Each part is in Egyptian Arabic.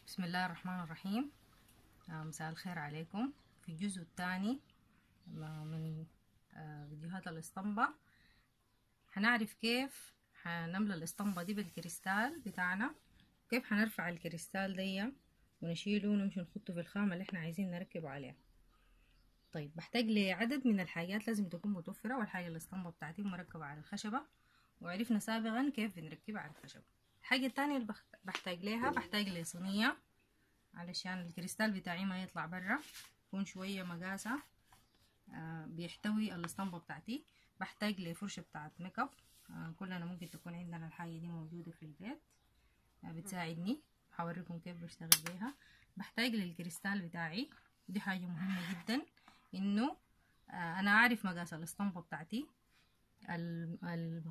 بسم الله الرحمن الرحيم آه، مساء الخير عليكم في الجزء الثاني من آه، فيديوهات الاسطمبة هنعرف كيف هنملى الاسطمبة دي بالكريستال بتاعنا كيف هنرفع الكريستال دي ونشيله ونمشي نحطه في الخامة اللي احنا عايزين نركبه عليها طيب بحتاج لعدد من الحاجات لازم تكون متوفرة والحاجة الاسطمبة بتاعتي مركبة على الخشبة وعرفنا سابقا كيف بنركبها على الخشبة الحاجة التانية اللي بحتاج لها بحتاج لصينية علشان الكريستال بتاعي ما يطلع برا يكون شوية مقاسة آه بيحتوي الاسطمبة بتاعتي بحتاج لفرشة بتاعت ميك اب آه كلنا ممكن تكون عندنا الحاجة دي موجودة في البيت آه بتساعدني هوريكم كيف بشتغل بيها بحتاج للكريستال بتاعي دي حاجة مهمة جدا انه آه انا اعرف مقاس الاسطمبة بتاعتي ال ال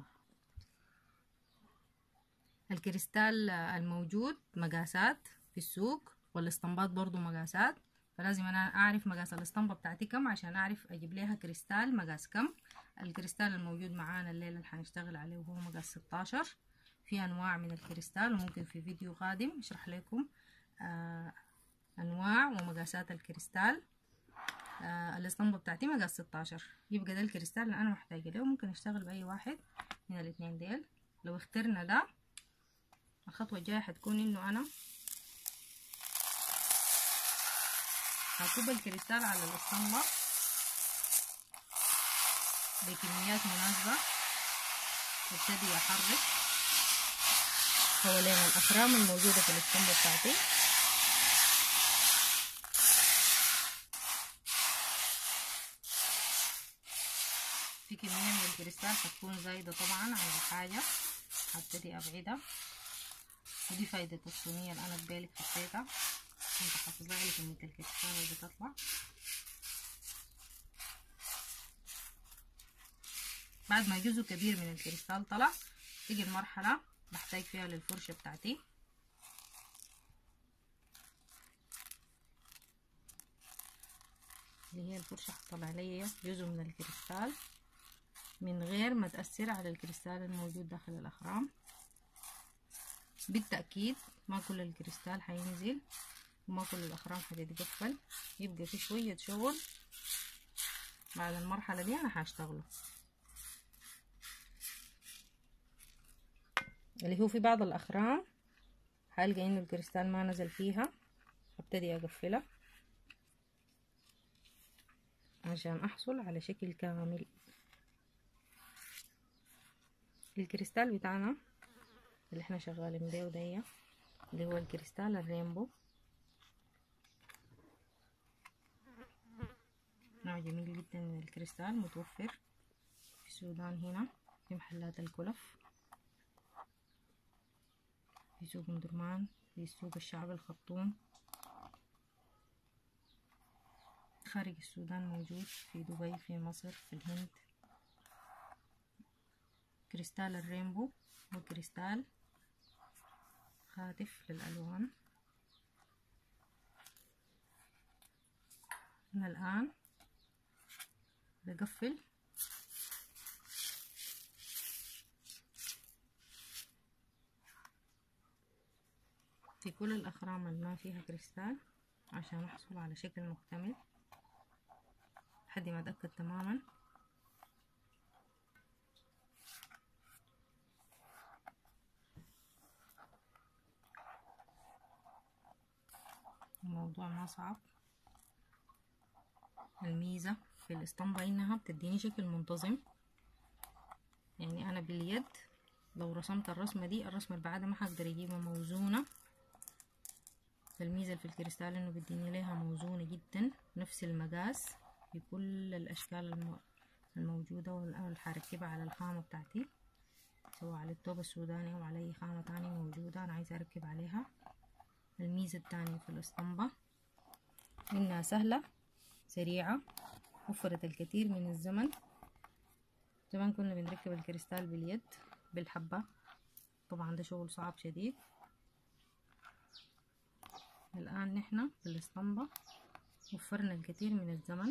الكريستال الموجود مقاسات في السوق والاسطمبات برضو مقاسات فلازم انا اعرف مقاس الاسطمبة بتاعتي كم عشان اعرف اجيب لها كريستال مقاس كم الكريستال الموجود معانا الليلة اللي حنشتغل عليه وهو مقاس 16 في انواع من الكريستال وممكن في فيديو قادم اشرح لكم آه انواع ومقاسات الكريستال آه الاسطمبة بتاعتي مقاس 16 يبقى ده الكريستال اللي انا محتاجة له ممكن اشتغل باي واحد من الاثنين ديل لو اخترنا ده الخطوة الجاية حتكون انه انا هكب الكريستال على الاسطمبة بكميات مناسبة وابتدي احرك حوالين الاخرام الموجودة في الاسطمبة بتاعتي في كمية من الكريستال هتكون زايدة طبعا عن الحاجة هبتدي ابعدها ودي فايدة الصينية اللي انا ببالك حطيتها كنت حافظها لك كمية الكريستال اللي بتطلع بعد ما جزء كبير من الكريستال طلع تيجي المرحلة بحتاج فيها للفرشة بتاعتي اللي هي الفرشة هتطلع لي جزء من الكريستال من غير ما تأثر على الكريستال الموجود داخل الأخرام بالتأكيد ما كل الكريستال هينزل وما كل الأخرام هتتقفل يبقى في شوية شغل بعد المرحلة دي أنا هشتغله اللي هو في بعض الأخرام هلقى إنه الكريستال ما نزل فيها هبتدي أقفلها عشان أحصل على شكل كامل الكريستال بتاعنا اللي احنا شغالين بيه ودية اللي هو الكريستال الرينبو نوع جميل جدا من الكريستال متوفر في السودان هنا في محلات الكلف في سوق مدرمان في سوق الشعب الخرطوم خارج السودان موجود في دبي في مصر في الهند كريستال الرينبو هو كريستال خاتف للألوان أنا الآن بقفل في كل الأخرام اللي ما فيها كريستال عشان أحصل على شكل مكتمل لحد ما أتأكد تماما الموضوع ما صعب الميزة في الاسطمبة انها بتديني شكل منتظم يعني انا باليد لو رسمت الرسمة دي الرسمة اللي بعدها ما حقدر اجيبها موزونة فالميزة في الكريستال انه بيديني ليها موزونة جدا نفس المقاس في كل الاشكال الموجودة واللي حركبها على الخامة بتاعتي سواء على التوب السوداني او على اي خامة تانية موجودة انا عايزة اركب عليها الميزة التانية في الاسطمبة إنها سهلة سريعة وفرت الكثير من الزمن زمان كنا بنركب الكريستال باليد بالحبة طبعا ده شغل صعب شديد الآن نحنا في الاسطمبة وفرنا الكثير من الزمن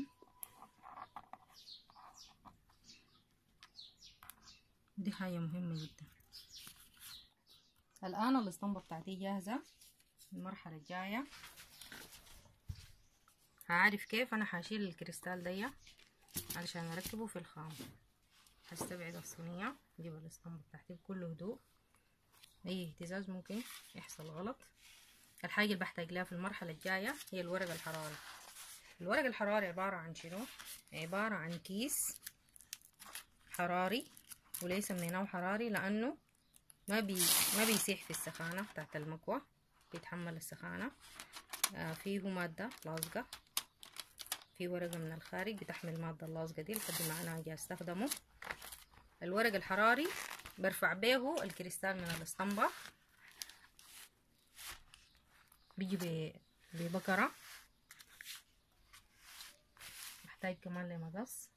دي حاجة مهمة جدا الآن الاسطمبة بتاعتي جاهزة المرحلة الجاية هعرف كيف انا حاشيل الكريستال دي علشان اركبه في الخام هستبعد الصينية اجيب الاسطمبة بتاعتي بكل هدوء اي اهتزاز ممكن يحصل غلط الحاجة اللي بحتاج لها في المرحلة الجاية هي الورق الحراري الورق الحراري عبارة عن شنو عبارة عن كيس حراري وليه سميناه حراري لانه ما بي ما بيسيح في السخانة بتاعت المكوى بيتحمل السخانة آه فيه مادة لاصقة في ورقة من الخارج بتحمل المادة اللاصقة دي لحد ما أنا أجي أستخدمه الورق الحراري برفع بيه الكريستال من الاسطمبة بيجي ببكرة محتاج كمان لمقص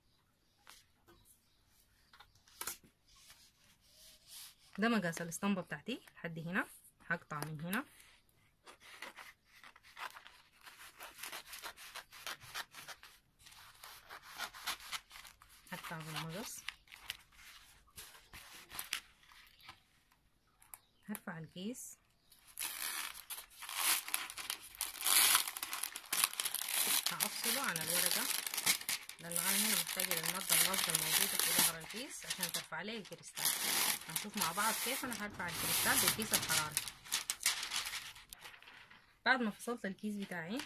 ده مقاس الاسطمبة بتاعتي لحد هنا هقطع من هنا هقطع بالمقص هرفع الكيس هفصله عن الورقة لأن أنا هنا محتاجة للمادة اللاصقة الموجودة في ظهر الكيس عشان ترفع لي الكريستال هنشوف مع بعض كيف أنا هرفع الكريستال بالكيس الحراري بعد ما فصلت الكيس بتاعي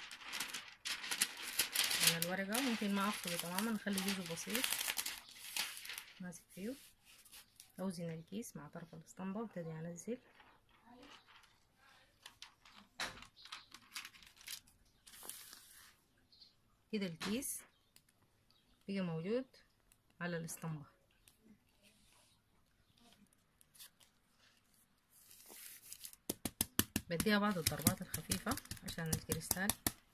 من الورقة ممكن ما أفصله تماما أخلي جزء بسيط ماسك فيه أوزن الكيس مع طرف الاسطمبة وابتدي أنزل كده الكيس بقى موجود على الاسطمبة بديها بعض الضربات الخفيفة عشان الكريستال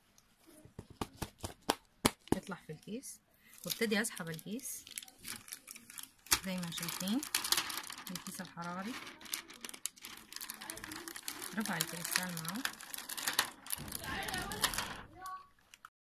يطلع في الكيس وابتدي اسحب الكيس زي ما شايفين الكيس الحراري رفع الكريستال معه